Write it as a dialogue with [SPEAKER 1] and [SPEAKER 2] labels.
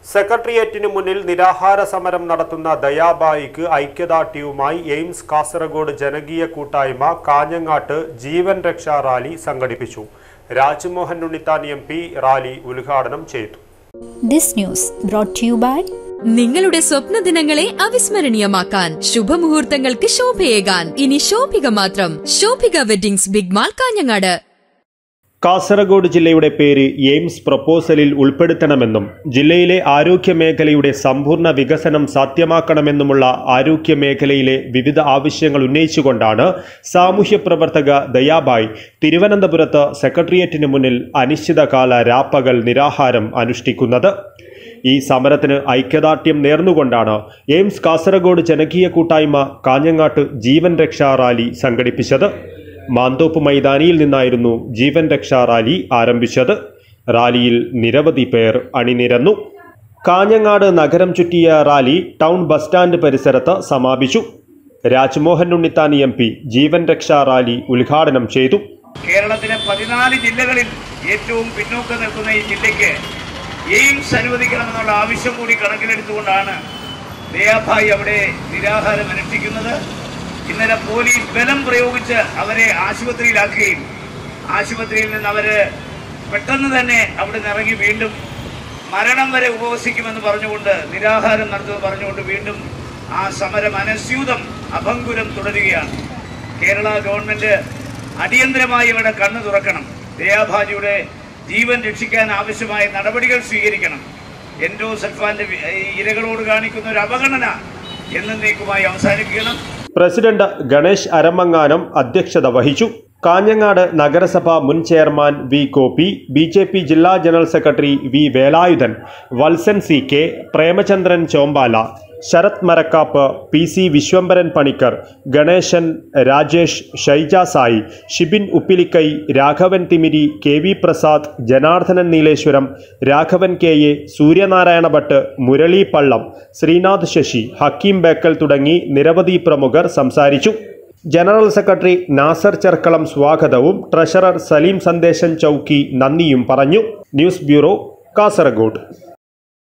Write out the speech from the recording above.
[SPEAKER 1] സെക്രട്ടേറിയറ്റിന് മുന്നിൽ നിരാഹാര സമരം നടത്തുന്ന ദയാബായിക്ക് ഐക്യദാർഢ്യവുമായി എയിംസ് കാസർഗോഡ് ജനകീയ കൂട്ടായ്മ കാഞ്ഞങ്ങാട്ട് ജീവൻ രക്ഷാ റാലി സംഘടിപ്പിച്ചു Rajmohan Unnithan M P rally ഉദ്ഘാടനം ചെയ്തു
[SPEAKER 2] This news brought to you by
[SPEAKER 3] നിങ്ങളുടെ സ്വപ്ന ദിനങ്ങളെ അവിസ്മരണീയമാക്കാൻ ശുഭമുഹൂർത്തങ്ങൾക്ക് ശോഭയേകാൻ ഇനി ശോഭിക മാത്രം Shobhika weddings big mall Kanhangad
[SPEAKER 1] Kasaragod ജില്ലയുടെ പേര് എയിംസ് പ്രപ്പോസലിൽ ഉൾപ്പെടുത്തണമെന്നും ജില്ലയിലെ ആരോഗ്യ മേഖലയുടെ സമ്പൂർണ്ണ വികസനം സാധ്യമാക്കണമെന്നുമുള്ള ആരോഗ്യ മേഖലയിലെ വിവിധ ആവശ്യങ്ങൾ ഉന്നയിച്ചുകൊണ്ടാണ് സാമൂഹ്യ പ്രവർത്തക ദയാബായ് തിരുവനന്തപുരത്ത് സെക്രട്ടേറിയറ്റിന് മുന്നിൽ അനിശ്ചിതകാല രാപ്പകൽ നിരാഹാരം അനുഷ്ഠിക്കുന്നത് ഈ സമരത്തിന് ഐക്യദാർഢ്യം നേർന്നുകൊണ്ടാണ് എയിംസ് കാസർഗോഡ് ജനകീയ കൂട്ടായ്മ കാഞ്ഞങ്ങാട്ട് ജീവൻ രക്ഷാ റാലി സംഘടിപ്പിച്ചത് മാന്തോപ്പ് മൈതാനിയിൽ നിന്നായിരുന്നു ജീവൻ രക്ഷാ റാലി ആരംഭിച്ചത് റാലിയിൽ നിരവധി പേർ അണിനിരന്നു കാഞ്ഞങ്ങാട് നഗരം ചുറ്റിയ റാലി ടൗൺ ബസ് സ്റ്റാൻഡ് പരിസരത്ത് സമാപിച്ചു Rajmohan Unnithan M P Jeevan Raksha rally ഉദ്ഘാടനം ചെയ്തു
[SPEAKER 4] കേരളത്തിലെ പതിനാല് ജില്ലകളിൽ ഏറ്റവും പിന്നോക്കം നിൽക്കുന്ന ഈ ജില്ലയ്ക്ക് എയിംസ് അനുവദിക്കണമെന്നുള്ള ആവശ്യം കൂടി കണക്കിലെടുത്തുകൊണ്ടാണ് ദയാഭായി അവിടെ നിരാഹാരം അനുഷ്ഠിക്കുന്നത് ഇന്നലെ പോലീസ് ബലം പ്രയോഗിച്ച് അവരെ ആശുപത്രിയിലാക്കുകയും ആശുപത്രിയിൽ നിന്ന് അവര് പെട്ടെന്ന് തന്നെ അവിടെ നിന്ന് ഇറങ്ങി വീണ്ടും മരണം വരെ ഉപവസിക്കുമെന്ന് പറഞ്ഞുകൊണ്ട് നിരാഹാരം നടത്തുമെന്ന് പറഞ്ഞുകൊണ്ട് വീണ്ടും ആ സമരം അനസ്യൂതം അഭംഗുരം തുടരുകയാണ് കേരള ഗവൺമെന്റ് അടിയന്തരമായി ഇവിടെ കണ്ണു തുറക്കണം ദയാഭാജിയുടെ ജീവൻ രക്ഷിക്കാൻ ആവശ്യമായ നടപടികൾ സ്വീകരിക്കണം എൻഡോസൽഫാന്റെ വി- ഈ ഇരകളോട് കാണിക്കുന്ന ഒരു അവഗണന എന്നേക്കുമായി അവസാനിപ്പിക്കണം
[SPEAKER 1] പ്രസിഡന്റ് ഗണേഷ് അരമങ്ങാനം അധ്യക്ഷത വഹിച്ചു കാഞ്ഞങ്ങാട് നഗരസഭ മുൻ chairman V Gopi B J P ജില്ലാ general secretary V Velayudhan Valsan C K Premachandran Chombala Sarath Marakkappu P C Vishwambharan Panicker Ganesan Rajesh Shaija Sai Shibin Uppilikkai Raghavan Thimiri K V Prasad Janardhanan Nileshwaram Raghavan K A Suryanarayana Bhat Murali Pallam Srinath Sasi Hakeem Bekal തുടങ്ങി നിരവധി പ്രമുഖർ സംസാരിച്ചു ജനറൽ സെക്രട്ടറി നാസർ ചെർക്കളം സ്വാഗതവും ട്രഷറർ സലീം സന്ദേശൻ ചൌക്കി നന്ദിയും പറഞ്ഞു ന്യൂസ് ബ്യൂറോ കാസർഗോഡ്